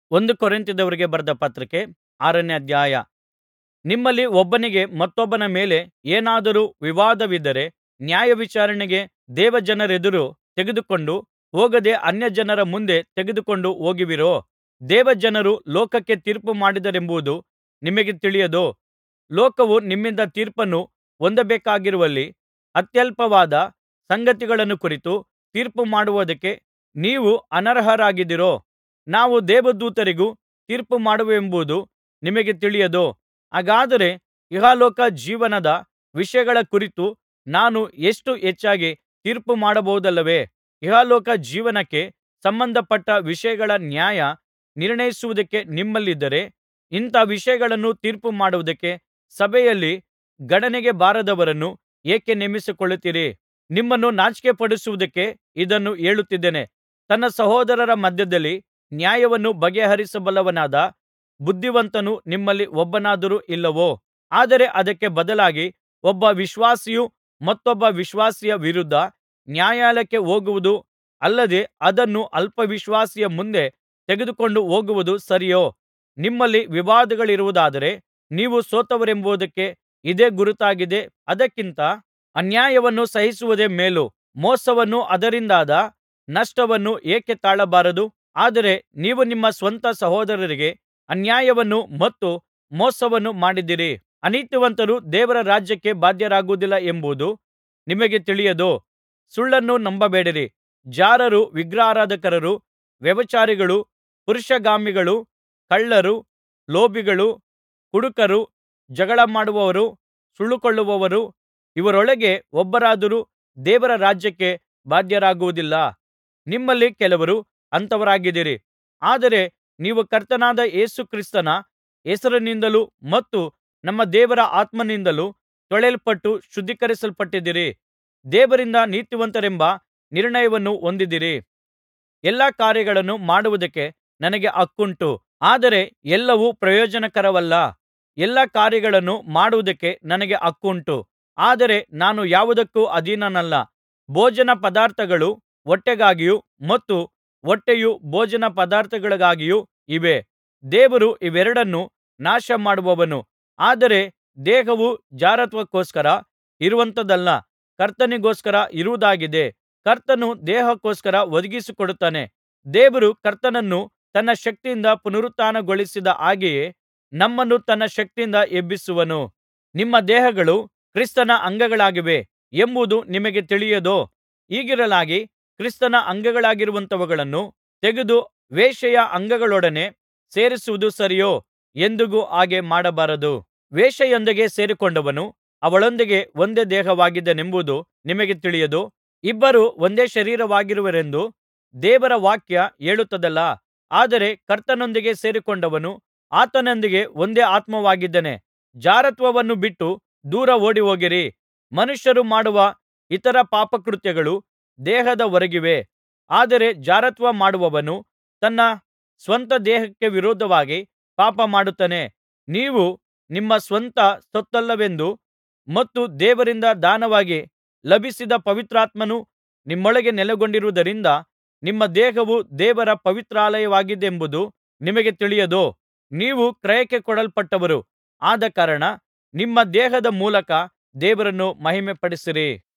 ಒಂದು ಕೊರಿಂಥದವರಿಗೆ ಬರೆದ ಪತ್ರಿಕೆ ಆರನೇ ಅಧ್ಯಾಯ ನಿಮ್ಮಲ್ಲಿ ಒಬ್ಬನಿಗೆ ಮತ್ತೊಬ್ಬನ ಮೇಲೆ ಏನಾದರೂ ವಿವಾದವಿದ್ದರೆ ನ್ಯಾಯವಿಚಾರಣೆಗೆ ದೇವಜನರೆದುರು ತೆಗೆದುಕೊಂಡು ಹೋಗದೆ ಅನ್ಯಜನರ ಮುಂದೆ ತೆಗೆದುಕೊಂಡು ಹೋಗುವಿರೋ ದೇವಜನರು ಲೋಕಕ್ಕೆ ತೀರ್ಪು ಮಾಡಿದರೆಂಬುದು ನಿಮಗೆ ತಿಳಿಯದೋ ಲೋಕವು ನಿಮ್ಮಿಂದ ತೀರ್ಪನ್ನು ಹೊಂದಬೇಕಾಗಿರುವಲ್ಲಿ ಅತ್ಯಲ್ಪವಾದ ಸಂಗತಿಗಳನ್ನು ಕುರಿತು ತೀರ್ಪು ಮಾಡುವುದಕ್ಕೆ ನೀವು ಅನರ್ಹರಾಗಿದ್ದೀರೋ ನಾವು ದೇವದೂತರಿಗೂ ತೀರ್ಪು ಮಾಡುವೆವೆಂಬುದು ನಿಮಗೆ ತಿಳಿಯದೋ ಹಾಗಾದರೆ ಇಹಲೋಕ ಜೀವನದ ವಿಷಯಗಳ ಕುರಿತು ನಾನು ಎಷ್ಟು ಹೆಚ್ಚಾಗಿ ತೀರ್ಪು ಮಾಡಬಹುದಲ್ಲವೇ ಇಹಲೋಕ ಜೀವನಕ್ಕೆ ಸಂಬಂಧಪಟ್ಟ ವಿಷಯಗಳ ನ್ಯಾಯ ನಿರ್ಣಯಿಸುವುದಕ್ಕೆ ನಿಮ್ಮಲ್ಲಿದ್ದರೆ ಇಂಥ ವಿಷಯಗಳನ್ನು ತೀರ್ಪು ಮಾಡುವುದಕ್ಕೆ ಸಭೆಯಲ್ಲಿ ಗಣನೆಗೆ ಬಾರದವರನ್ನು ಏಕೆ ನೇಮಿಸಿಕೊಳ್ಳುತ್ತೀರಿ ನಿಮ್ಮನ್ನು ನಾಚಿಕೆಪಡಿಸುವುದಕ್ಕೆ ಇದನ್ನು ಹೇಳುತ್ತಿದ್ದೇನೆ ತನ್ನ ಸಹೋದರರ ಮಧ್ಯದಲ್ಲಿ ನ್ಯಾಯವನ್ನು ಬಗೆಹರಿಸಬಲ್ಲವನಾದ ಬುದ್ಧಿವಂತನು ನಿಮ್ಮಲ್ಲಿ ಒಬ್ಬನಾದರೂ ಇಲ್ಲವೋ ಆದರೆ ಅದಕ್ಕೆ ಬದಲಾಗಿ ಒಬ್ಬ ವಿಶ್ವಾಸಿಯು ಮತ್ತೊಬ್ಬ ವಿಶ್ವಾಸಿಯ ವಿರುದ್ಧ ನ್ಯಾಯಾಲಯಕ್ಕೆ ಹೋಗುವುದು ಅಲ್ಲದೆ ಅದನ್ನು ಅಲ್ಪವಿಶ್ವಾಸಿಯ ಮುಂದೆ ತೆಗೆದುಕೊಂಡು ಹೋಗುವುದು ಸರಿಯೋ ನಿಮ್ಮಲ್ಲಿ ವಿವಾದಗಳಿರುವುದಾದರೆ ನೀವು ಸೋತವರೆಂಬುದಕ್ಕೆ ಇದೇ ಗುರುತಾಗಿದೆ ಅದಕ್ಕಿಂತ ಅನ್ಯಾಯವನ್ನು ಸಹಿಸುವುದೇ ಮೇಲು ಮೋಸವನ್ನೂ ಅದರಿಂದಾದ ನಷ್ಟವನ್ನೂ ಏಕೆ ತಾಳಬಾರದು ಆದರೆ ನೀವು ನಿಮ್ಮ ಸ್ವಂತ ಸಹೋದರರಿಗೆ ಅನ್ಯಾಯವನ್ನು ಮತ್ತು ಮೋಸವನ್ನು ಮಾಡಿದ್ದೀರಿ ಅನೀತಿವಂತರು ದೇವರ ರಾಜ್ಯಕ್ಕೆ ಬಾಧ್ಯರಾಗುವುದಿಲ್ಲ ಎಂಬುದು ನಿಮಗೆ ತಿಳಿಯದೋ ಸುಳ್ಳನ್ನು ನಂಬಬೇಡಿರಿ ಜಾರರು ವಿಗ್ರಹಾರಾಧಕರು ವ್ಯಭಿಚಾರಿಗಳು ಪುರುಷಗಾಮಿಗಳು ಕಳ್ಳರು ಲೋಭಿಗಳು ಕುಡುಕರು ಜಗಳಮಾಡುವವರು ಸುಲುಕೊಳ್ಳುವವರು ಇವರೊಳಗೆ ಒಬ್ಬರಾದರೂ ದೇವರ ರಾಜ್ಯಕ್ಕೆ ಬಾಧ್ಯರಾಗುವುದಿಲ್ಲ ನಿಮ್ಮಲ್ಲಿ ಕೆಲವರು ಅಂಥವರಾಗಿದ್ದೀರಿ ಆದರೆ ನೀವು ಕರ್ತನಾದ ಯೇಸು ಕ್ರಿಸ್ತನ ಹೆಸರಿನಿಂದಲೂ ಮತ್ತು ನಮ್ಮ ದೇವರ ಆತ್ಮನಿಂದಲೂ ತೊಳೆಯಲ್ಪಟ್ಟು ಶುದ್ಧೀಕರಿಸಲ್ಪಟ್ಟಿದ್ದೀರಿ ದೇವರಿಂದ ನೀತಿವಂತರೆಂಬ ನಿರ್ಣಯವನ್ನು ಹೊಂದಿದ್ದೀರಿ ಎಲ್ಲಾ ಕಾರ್ಯಗಳನ್ನು ಮಾಡುವುದಕ್ಕೆ ನನಗೆ ಹಕ್ಕುಂಟು ಆದರೆ ಎಲ್ಲವೂ ಪ್ರಯೋಜನಕರವಲ್ಲ ಎಲ್ಲಾ ಕಾರ್ಯಗಳನ್ನು ಮಾಡುವುದಕ್ಕೆ ನನಗೆ ಹಕ್ಕುಂಟು ಆದರೆ ನಾನು ಯಾವುದಕ್ಕೂ ಅಧೀನನಲ್ಲ ಭೋಜನ ಪದಾರ್ಥಗಳು ಹೊಟ್ಟೆಗಾಗಿಯೂ ಮತ್ತು ಹೊಟ್ಟೆಯು ಭೋಜನ ಪದಾರ್ಥಗಳಿಗಾಗಿಯೂ ಇವೆ ದೇವರು ಇವೆರಡನ್ನೂ ನಾಶಮಾಡುವನು ಆದರೆ ದೇಹವು ಜಾರತ್ವಕ್ಕೋಸ್ಕರ ಇರುವಂಥದ್ದಲ್ಲ ಕರ್ತನಿಗೋಸ್ಕರ ಇರುವುದಾಗಿದೆ ಕರ್ತನು ದೇಹಕ್ಕೋಸ್ಕರ ಒದಗಿಸಿಕೊಡುತ್ತಾನೆ ದೇವರು ಕರ್ತನನ್ನು ತನ್ನ ಶಕ್ತಿಯಿಂದ ಪುನರುತ್ಥಾನಗೊಳಿಸಿದ ಹಾಗೆಯೇ ನಮ್ಮನ್ನು ತನ್ನ ಶಕ್ತಿಯಿಂದ ಎಬ್ಬಿಸುವನು ನಿಮ್ಮ ದೇಹಗಳು ಕ್ರಿಸ್ತನ ಅಂಗಗಳಾಗಿವೆ ಎಂಬುದು ನಿಮಗೆ ತಿಳಿಯದೋ ಹೀಗಿರಲಾಗಿ ಕ್ರಿಸ್ತನ ಅಂಗಗಳಾಗಿರುವಂಥವುಗಳನ್ನು ತೆಗೆದು ವೇಶ್ಯೆಯ ಅಂಗಗಳೊಡನೆ ಸೇರಿಸುವುದು ಸರಿಯೋ ಎಂದಿಗೂ ಹಾಗೆ ಮಾಡಬಾರದು ವೇಶ್ಯೆಯೊಂದಿಗೆ ಸೇರಿಕೊಂಡವನು ಅವಳೊಂದಿಗೆ ಒಂದೇ ದೇಹವಾಗಿದ್ದಾನೆಂಬುದು ನಿಮಗೆ ತಿಳಿಯದೋ ಇಬ್ಬರು ಒಂದೇ ಶರೀರವಾಗಿರುವರೆಂದು ದೇವರ ವಾಕ್ಯ ಹೇಳುತ್ತದಲ್ಲಾ ಆದರೆ ಕರ್ತನೊಂದಿಗೆ ಸೇರಿಕೊಂಡವನು ಆತನೊಂದಿಗೆ ಒಂದೇ ಆತ್ಮವಾಗಿದ್ದಾನೆ ಜಾರತ್ವವನ್ನು ಬಿಟ್ಟು ದೂರ ಓಡಿಹೋಗಿರಿ ಮನುಷ್ಯರು ಮಾಡುವ ಇತರ ಪಾಪಕೃತ್ಯಗಳು ದೇಹದ ಹೊರಗಿವೆ ಆದರೆ ಜಾರತ್ವ ಮಾಡುವವನು ತನ್ನ ಸ್ವಂತ ದೇಹಕ್ಕೆ ವಿರೋಧವಾಗಿ ಪಾಪಮಾಡುತ್ತಾನೆ ನೀವು ನಿಮ್ಮ ಸ್ವಂತ ಸೊತ್ತಲ್ಲವೆಂದೂ ಮತ್ತು ದೇವರಿಂದ ದಾನವಾಗಿ ಲಭಿಸಿದ ಪವಿತ್ರಾತ್ಮನು ನಿಮ್ಮೊಳಗೆ ನೆಲೆಗೊಂಡಿರುವುದರಿಂದ ನಿಮ್ಮ ದೇಹವು ದೇವರ ಪವಿತ್ರಾಲಯವಾಗಿದೆಯೆಂಬುದು ನಿಮಗೆ ತಿಳಿಯದೋ ನೀವು ಕ್ರಯಕ್ಕೆ ಕೊಳ್ಳಲ್ಪಟ್ಟವರು ಆದಕಾರಣ ನಿಮ್ಮ ದೇಹದ ಮೂಲಕ ದೇವರನ್ನು ಮಹಿಮೆಪಡಿಸಿರಿ